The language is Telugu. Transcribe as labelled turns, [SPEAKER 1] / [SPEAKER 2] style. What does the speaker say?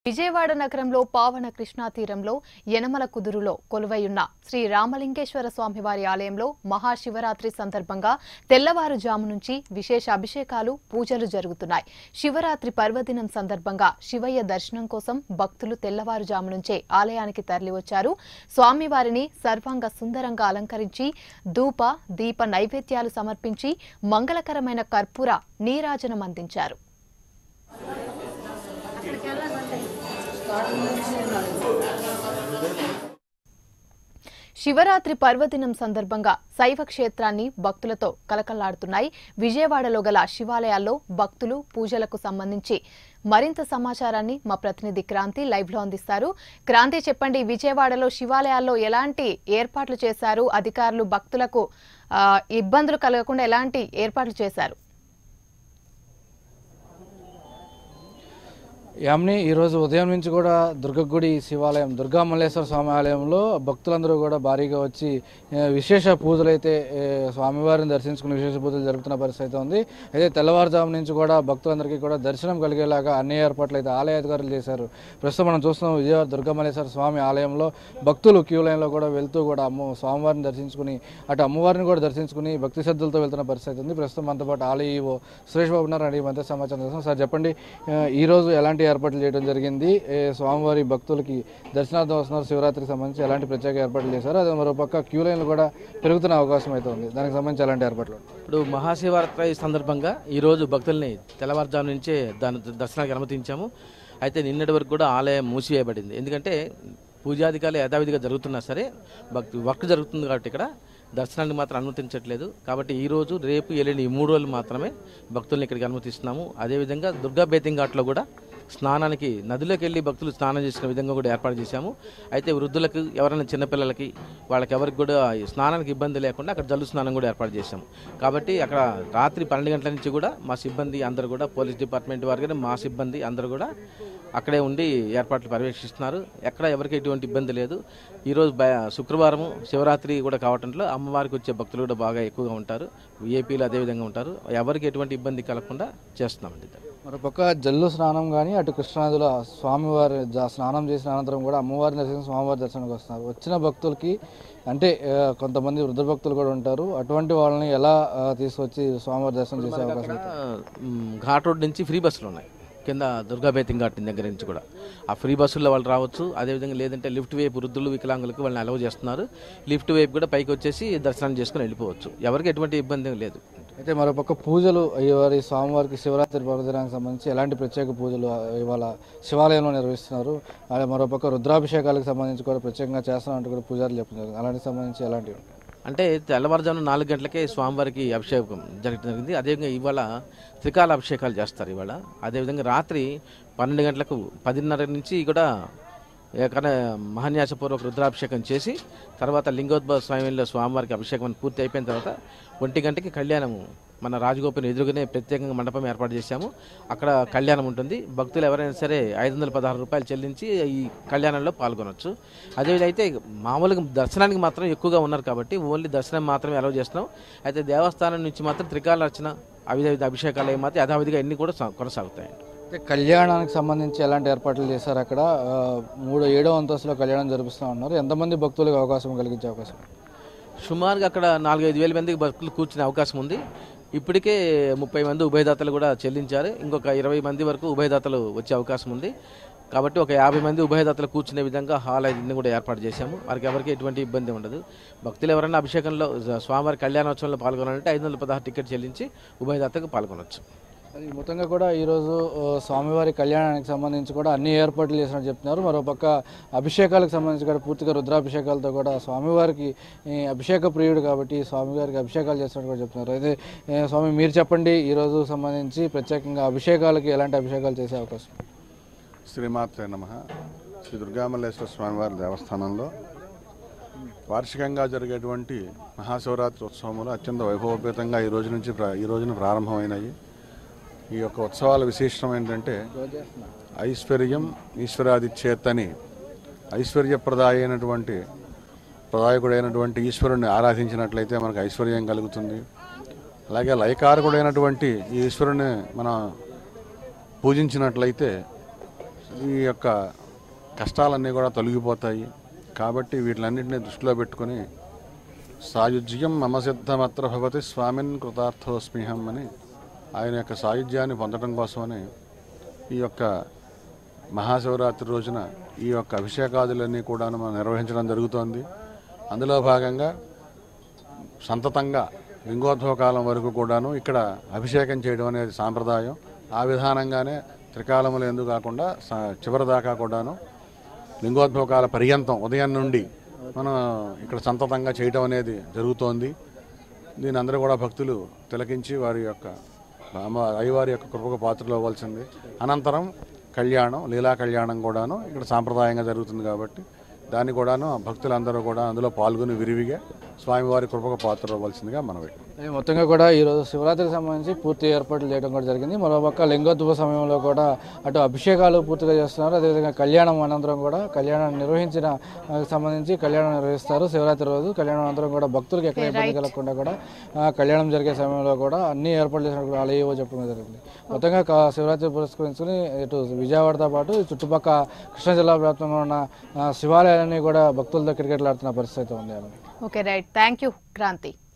[SPEAKER 1] విజయవాడ నగరంలో పావన కృష్ణా తీరంలో యనమల కుదురులో కొలువైయున్న శ్రీ రామలింగేశ్వర స్వామివారి ఆలయంలో మహాశివరాత్రి సందర్భంగా తెల్లవారుజాము నుంచి విశేష అభిషేకాలు పూజలు జరుగుతున్నాయి శివరాత్రి పర్వదినం సందర్భంగా శివయ్య దర్శనం కోసం భక్తులు తెల్లవారుజాము నుంచే ఆలయానికి తరలివచ్చారు స్వామివారిని సర్వాంగ సుందరంగా అలంకరించి ధూప దీప నైవేద్యాలు సమర్పించి మంగళకరమైన కర్పూర నీరాజనం అందించారు శివరాత్రి పర్వదినం సందర్భంగా శైవ క్షేత్రాన్ని భక్తులతో కలకల్లాడుతున్నాయి విజయవాడలో గల శివాలయాల్లో భక్తులు పూజలకు సంబంధించి మరింత సమాచారాన్ని మా ప్రతినిధి క్రాంతి లైవ్ లో అందిస్తారు క్రాంతి చెప్పండి విజయవాడలో శివాలయాల్లో ఎలాంటి ఏర్పాట్లు చేశారు అధికారులు భక్తులకు ఆ, ఇబ్బందులు కలగకుండా ఎలాంటి ఏర్పాట్లు చేశారు
[SPEAKER 2] యామిని ఈరోజు ఉదయం నుంచి కూడా దుర్గగుడి శివాలయం దుర్గా మల్లేశ్వర స్వామి ఆలయంలో భక్తులందరూ కూడా భారీగా వచ్చి ఏ, విశేష పూజలు అయితే ఏ, స్వామివారిని దర్శించుకుని విశేష పూజలు జరుపుతున్న పరిస్థితి అయితే ఉంది అయితే తెల్లవారుజాము నుంచి కూడా భక్తులందరికీ కూడా దర్శనం కలిగేలాగా అన్ని ఏర్పాట్లు అయితే ఆలయ అధికారులు చేశారు ప్రస్తుతం మనం చూస్తున్నాం విజయవాడ దుర్గా మల్లేశ్వర స్వామి ఆలయంలో భక్తులు క్యూ లైన్లో కూడా వెళ్తూ కూడా అమ్మ స్వామివారిని దర్శించుకుని అటు అమ్మవారిని కూడా దర్శించుకుని భక్తి శ్రద్ధలతో వెళ్తున్న పరిస్థితి ఉంది ప్రస్తుతం మనతో పాటు ఆలయ ఈవో సురేష్ బాబు ఉన్నారు అడిగి మధ్య సమాచారం చేస్తాం సార్ చెప్పండి ఆ, ఈ రోజు ఎలాంటి ఏర్పాట్లు చేయడం జరిగింది ఏ, స్వామివారి భక్తులకి దర్శనార్థం వస్తున్నారు శివరాత్రికి సంబంధించి ఎలాంటి ప్రత్యేక ఏర్పాట్లు చేశారు అదే మరో పక్క క్యూ లైన్లు కూడా పెరుగుతున్న అవకాశం అయితే ఉంది దానికి సంబంధించి ఎలాంటి ఏర్పాట్లు
[SPEAKER 3] ఇప్పుడు మహాశివరాత్రి సందర్భంగా ఈరోజు భక్తుల్ని తెల్లవారుజాము నుంచే దాని దర్శనానికి అనుమతించాము అయితే నిన్నటి వరకు కూడా ఆలయం మూసివేయబడింది ఎందుకంటే పూజాధికారులు యథావిధిగా జరుగుతున్నా సరే భక్తి వర్క్ జరుగుతుంది కాబట్టి ఇక్కడ దర్శనానికి మాత్రం అనుమతించట్లేదు కాబట్టి ఈ రోజు రేపు ఎల్లుండి ఈ మూడు రోజులు మాత్రమే భక్తుల్ని ఇక్కడికి అనుమతిస్తున్నాము అదేవిధంగా దుర్గా బేతింగ్ ఘాట్లో కూడా స్నానానికి నదిలోకి వెళ్ళి భక్తులు స్నానం చేసిన విధంగా కూడా ఏర్పాటు చేశాము అయితే వృద్ధులకు ఎవరైనా చిన్నపిల్లలకి వాళ్ళకి ఎవరికి కూడా ఈ స్నానానికి ఇబ్బంది లేకుండా అక్కడ జల్లు స్నానం కూడా ఏర్పాటు చేశాము కాబట్టి అక్కడ రాత్రి పన్నెండు గంటల నుంచి కూడా మా సిబ్బంది అందరూ కూడా పోలీస్ డిపార్ట్మెంట్ వారు కానీ మా సిబ్బంది అందరూ కూడా అక్కడే ఉండి ఏర్పాట్లు పర్యవేక్షిస్తున్నారు ఎక్కడ ఎవరికి ఎటువంటి ఇబ్బంది లేదు ఈరోజు బ- శుక్రవారం శివరాత్రి కూడా కావటంలో అమ్మవారికి వచ్చే భక్తులు కూడా బాగా ఎక్కువగా ఉంటారు ఏపీలో అదేవిధంగా ఉంటారు ఎవరికి ఎటువంటి ఇబ్బంది కలగకుండా చేస్తున్నామండి
[SPEAKER 2] మరోపక్క జల్లు స్నానం కానీ అటు కృష్ణానదిలో స్వామివారి జ- స్నానం చేసిన అనంతరం కూడా అమ్మవారి దర్శనం స్వామివారి దర్శనానికి వస్తున్నారు వచ్చిన భక్తులకి అంటే ఆ, కొంతమంది వృద్ధ భక్తులు కూడా ఉంటారు అటువంటి వాళ్ళని ఎలా ఆ, తీసుకొచ్చి స్వామివారి దర్శనం చేసే అవకాశం
[SPEAKER 3] అక్కడ మ్, ఘాట్ రోడ్ నుంచి ఫ్రీ బస్సులు ఉన్నాయి కింద దుర్గా బేతింగ్ ఘాట్ దగ్గర నుంచి కూడా ఆ ఫ్రీ బస్సుల్లో వాళ్ళు రావచ్చు అదేవిధంగా లేదంటే లిఫ్ట్ వైపు వృద్ధులు వికలాంగులకు వాళ్ళని అలవ్ చేస్తున్నారు లిఫ్ట్ వైపు కూడా పైకి వచ్చేసి దర్శనం చేసుకుని వెళ్ళిపోవచ్చు ఎవరికి ఎటువంటి ఇబ్బంది లేదు
[SPEAKER 2] అయితే మరోపక్క పూజలు అయ్యేవారి స్వామివారికి శివరాత్రి పర్వదినానికి సంబంధించి ఎలాంటి ప్రత్యేక పూజలు ఆ, ఇవాళ శివాలయంలో నిర్వహిస్తున్నారు అలాగే మరోపక్క రుద్రాభిషేకాలకు సంబంధించి కూడా ప్రత్యేకంగా చేస్తున్నట్టు కూడా పూజారులు చెప్తున్నారు అలాంటికి సంబంధించి ఎలాంటివి
[SPEAKER 3] అంటే తెల్లవారుజామున నాలుగు గంటలకే స్వామివారికి అభిషేకం జరగడం జరిగింది అదేవిధంగా ఇవాళ త్రికాల అభిషేకాలు చేస్తారు ఇవాళ అదేవిధంగా రాత్రి పన్నెండు గంటలకు పదిన్నర నుంచి కూడా ఏకన మహాన్యాసపూర్వక రుద్రాభిషేకం చేసి తర్వాత లింగోద్భవ స్వామిలో స్వామివారికి అభిషేకం పూర్తి అయిపోయిన తర్వాత ఒంటి గంటకి కళ్యాణము మన రాజగోపురం ఎదురుగానే ప్రత్యేకంగా మండపం ఏర్పాటు చేశాము అక్కడ కళ్యాణం ఉంటుంది భక్తులు ఎవరైనా సరే ఐదు వందల పదహారు రూపాయలు చెల్లించి ఈ కళ్యాణంలో పాల్గొనవచ్చు అదేవిధంగా అయితే మామూలుగా దర్శనానికి మాత్రం ఎక్కువగా ఉన్నారు కాబట్టి ఓన్లీ దర్శనం మాత్రమే అలౌ చేస్తున్నాం అయితే దేవస్థానం నుంచి మాత్రం త్రికాల అర్చన అవిధ అభిషేకాలు అవి మాత్రం యథావిధిగా అన్ని కూడా సా- కొనసాగుతాయి
[SPEAKER 2] అయితే కళ్యాణానికి సంబంధించి ఎలాంటి ఏర్పాట్లు చేశారు అక్కడ ఆ, మూడు ఏడో అంతస్తులో కళ్యాణం జరిపిస్తూ ఉన్నారు ఎంతమంది భక్తులకు అవకాశం కలిగించే అవకాశం
[SPEAKER 3] సుమారుగా అక్కడ నాలుగైదు వేల మందికి భక్తులు కూర్చునే అవకాశం ఉంది ఇప్పటికే ముప్పై మంది ఉభయదాతలు కూడా చెల్లించారు ఇంకొక ఇరవై మంది వరకు ఉభయదాతలు వచ్చే అవకాశం ఉంది కాబట్టి ఒక యాభై మంది ఉభయదాతలు కూర్చునే విధంగా హాల్ అన్ని కూడా ఏర్పాటు చేశాము వారికి ఎవరికి ఎటువంటి ఇబ్బంది ఉండదు భక్తులు ఎవరైనా అభిషేకంలో స్వామివారి కళ్యాణోత్సవంలో పాల్గొనాలంటే ఐదు వందల పదహారు టికెట్ చెల్లించి ఉభయదాతకు పాల్గొనవచ్చు
[SPEAKER 2] అది మొత్తంగా కూడా ఈరోజు ఆ, స్వామివారి కళ్యాణానికి సంబంధించి కూడా అన్ని ఏర్పాట్లు చేసినట్టు చెప్తున్నారు మరోపక్క అభిషేకాలకు సంబంధించి కూడా పూర్తిగా రుద్రాభిషేకాలతో కూడా స్వామివారికి ఈ అభిషేక ప్రియుడు కాబట్టి స్వామివారికి అభిషేకాలు చేస్తున్నట్టు కూడా చెప్తున్నారు అయితే ఏ, స్వామి మీరు చెప్పండి ఈరోజు సంబంధించి ప్రత్యేకంగా అభిషేకాలకి ఎలాంటి అభిషేకాలు చేసే అవకాశం
[SPEAKER 4] శ్రీమాత్రే నమ శ్రీ దుర్గామల్లేశ్వర స్వామివారి దేవస్థానంలో వార్షికంగా జరిగేటువంటి మహాశివరాత్రి ఉత్సవములు అత్యంత వైభవపేతంగా ఈ రోజు నుంచి ప్రా- ఈ రోజున ప్రారంభమైనాయి ఈ యొక్క ఉత్సవాల విశేషం ఏంటంటే ఐశ్వర్యం ఈశ్వరాదిచ్చేత్ అని ఐశ్వర్యప్రదాయ అయినటువంటి ప్రదాయకుడైనటువంటి ఈశ్వరుణ్ణి ఆరాధించినట్లయితే మనకు ఐశ్వర్యం కలుగుతుంది అలాగే లయకారకుడైనటువంటి ఈ ఈశ్వరుని మనం పూజించినట్లయితే ఈ యొక్క కష్టాలన్నీ కూడా తొలగిపోతాయి కాబట్టి వీటిలన్నింటినీ దృష్టిలో పెట్టుకొని సాయుజ్యం మమ సిద్ధమత్ర భవతి స్వామిన్ కృతార్థోస్మిహం అని ఆయన యొక్క సాయుధ్యాన్ని పొందడం కోసమని ఈ యొక్క మహాశివరాత్రి రోజున ఈ యొక్క అభిషేకాదులన్నీ కూడా మనం నిర్వహించడం జరుగుతోంది అందులో భాగంగా సంతతంగా లింగోద్భవ కాలం వరకు కూడాను ఇక్కడ అభిషేకం చేయడం అనేది సాంప్రదాయం ఆ విధానంగానే త్రికాలములు ఎందుకు కాకుండా స- చివరి దాకా కూడాను లింగోద్భవ కాల పర్యంతం ఉదయం నుండి మనం ఇక్కడ సంతతంగా చేయటం అనేది జరుగుతోంది దీని అందరూ కూడా భక్తులు తిలకించి వారి యొక్క అమ్మ అయ్యవారి యొక్క కృపకు పాత్రలు అవ్వాల్సింది అనంతరం కళ్యాణం లీలా కళ్యాణం కూడాను ఇక్కడ సాంప్రదాయంగా జరుగుతుంది కాబట్టి దాన్ని కూడాను భక్తులందరూ కూడా అందులో పాల్గొని విరివిగా స్వామివారి కృపకు పాత్ర అవ్వాల్సిందిగా మనవి
[SPEAKER 2] ఈ మొత్తంగా కూడా ఈరోజు శివరాత్రికి సంబంధించి పూర్తి ఏర్పాట్లు చేయడం కూడా జరిగింది మరోపక్క లింగోద్భవ సమయంలో కూడా అటు అభిషేకాలు పూర్తిగా చేస్తున్నారు అదేవిధంగా కళ్యాణం అనంతరం కూడా కళ్యాణం నిర్వహించిన ఆ, సంబంధించి కళ్యాణం నిర్వహిస్తారు శివరాత్రి రోజు కళ్యాణం అనంతరం కూడా భక్తులకు ఎక్కడ ఇబ్బంది కలగకుండా కూడా ఆ, కళ్యాణం జరిగే సమయంలో కూడా అన్ని ఏర్పాట్లు చేసినట్టు కూడా ఆలయో చెప్పడం జరిగింది మొత్తంగా కా- శివరాత్రి పురస్కరించుకుని ఇటు విజయవాడతో పాటు ఈ చుట్టుపక్కల కృష్ణా జిల్లా వ్యాప్తంగా ఉన్న ఆ, శివాలయాలన్నీ కూడా భక్తులతో క్రికెట్లు ఆడుతున్న పరిస్థితి ఉంది ఆమె
[SPEAKER 1] okay right thank you Kranti